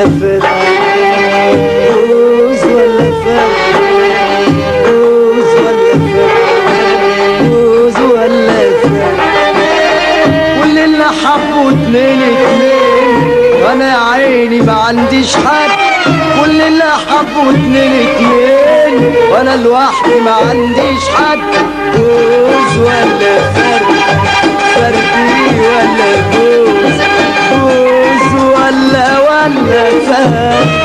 فرد جوز ولا فرد جوز ولا فرد جوز ولا فرد كل اللي حبوا اتنين اتنين وانا عيني ما عنديش حد كل اللي حبوا اتنين اتنين وانا لوحدي ما عنديش حد جوز ولا فرد فردي ولا جوز جوز ولا ولا فرد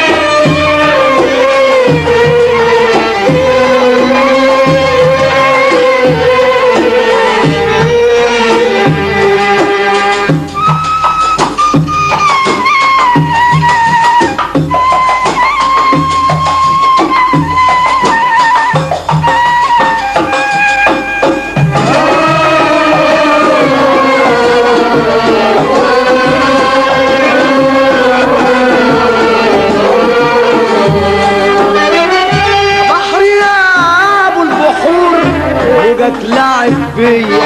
بحر يا ابو البحور وجك لعب بيا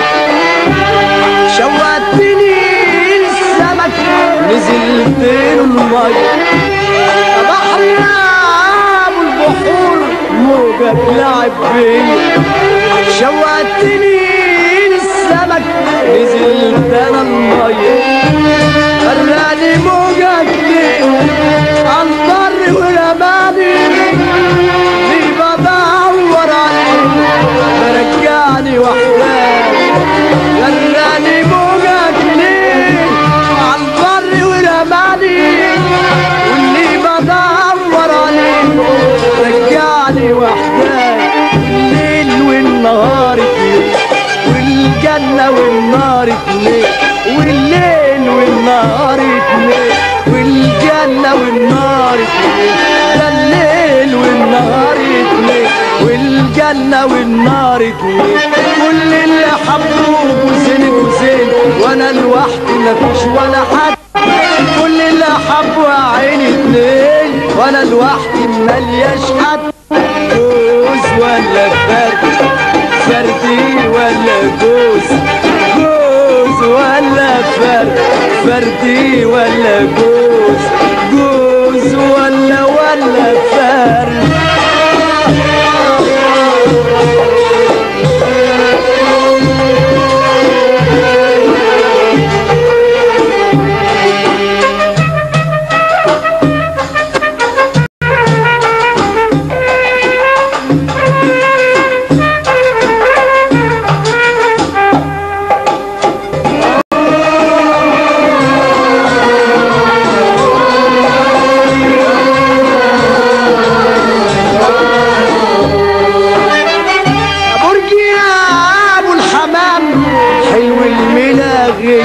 شوقتني السمك نزل بين المية بحر يا ابو البحور موجك لعب بيا شوقتني السمك نزل بين المية خلاني موجك عالبر ورماني في بدور عليك فرجعني وحداني خلاني موجك ليه عالبر ورماني واللي بدور عليك رجعني وحداني الليل والنهار اتنين والجنة والنار اتنين والليل والنهار اتنين والجنة والنار اتنين ده الليل والنهار اتنين والجنة والنار اتنين كل اللي حبوه جوزين جوزين وانا لوحدي مفيش ولا حد كل اللي حبوا يا عيني اتنين وانا لوحدي ملياش حد جوز ولا فرد فردي ولا جوز جوز ولا فرد فردي ولا جوز جوز ولا ولا فرد برجي يا ابو الحمام حلو الملاغي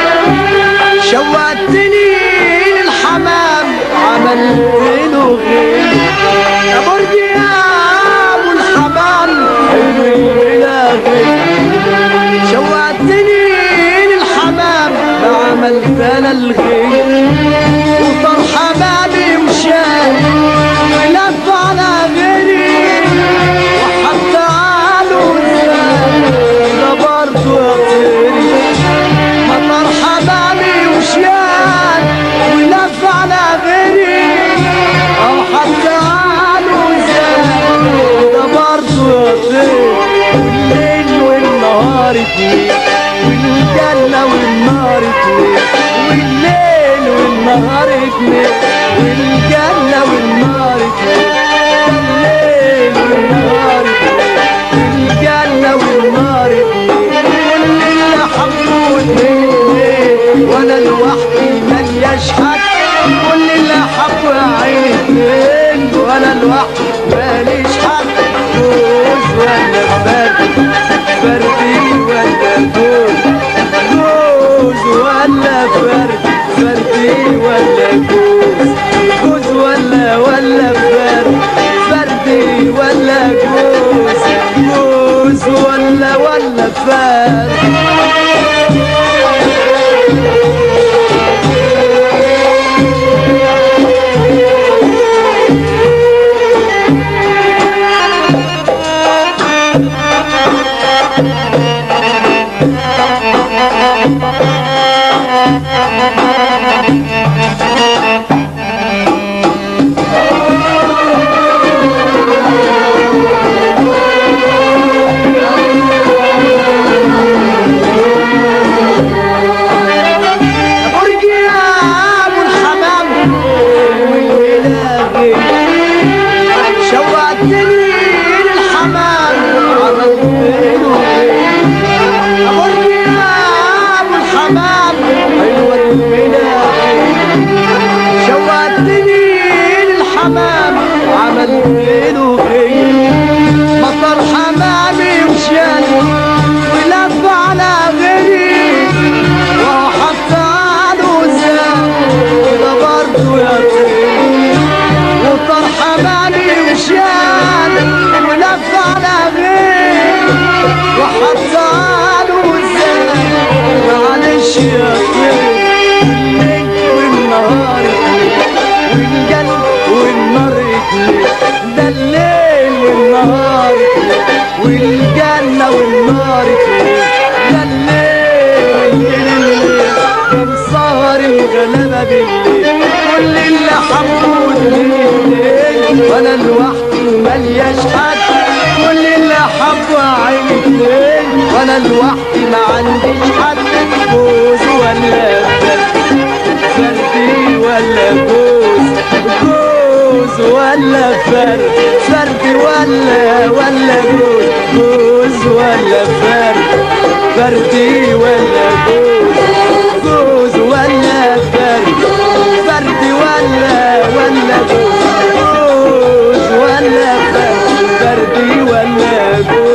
شوقتني للحمام عملت له غير يا برجي يا ابو الحمام حلو الملاغي شوقتني للحمام عملت انا الغير وطر حمامي مشان ولف على غيري وحتى قالوا ده برضه يا طيري مطر حمامي وشيان ولف على غيري او حتى قالوا ده برضه يا طيري والليل والنهار اتنين والجنة والنار اتنين والليل والنهار اتنين والجنة والنار اتنين الليل والنهار اتنين الجنة والنار اتنين كل اللي حبوا اتنين وانا لوحدي ملياش حد كل اللي حبوا يا عيني اتنين وانا لوحدي ماليش حد جوز ولا فرد فردي ولا جوز جوز ولا فرد فردي ولا جوز جوز ولا ولا فرد فردي ولا جوز جوز ولا ولا فرد يا طير الليل والنهار والقلب والنار اتنين ده الليل والنهار والجنة والنار ده الليل الليل كان سهر الغلابة بالليل كل اللي حبوه الليل وانا لوحدي ملياش حد كل اللي حبوا عيني اتنين وانا لوحدي ما عنديش حد جوز ولا فرد فردي ولا جوز جوز ولا فرد فرد ولا ولا جوز جوز ولا فرد فردي ولا جوز جوز ولا فرد فرد ولا ولا جوز جوز ولا فرد فردي ولا جوز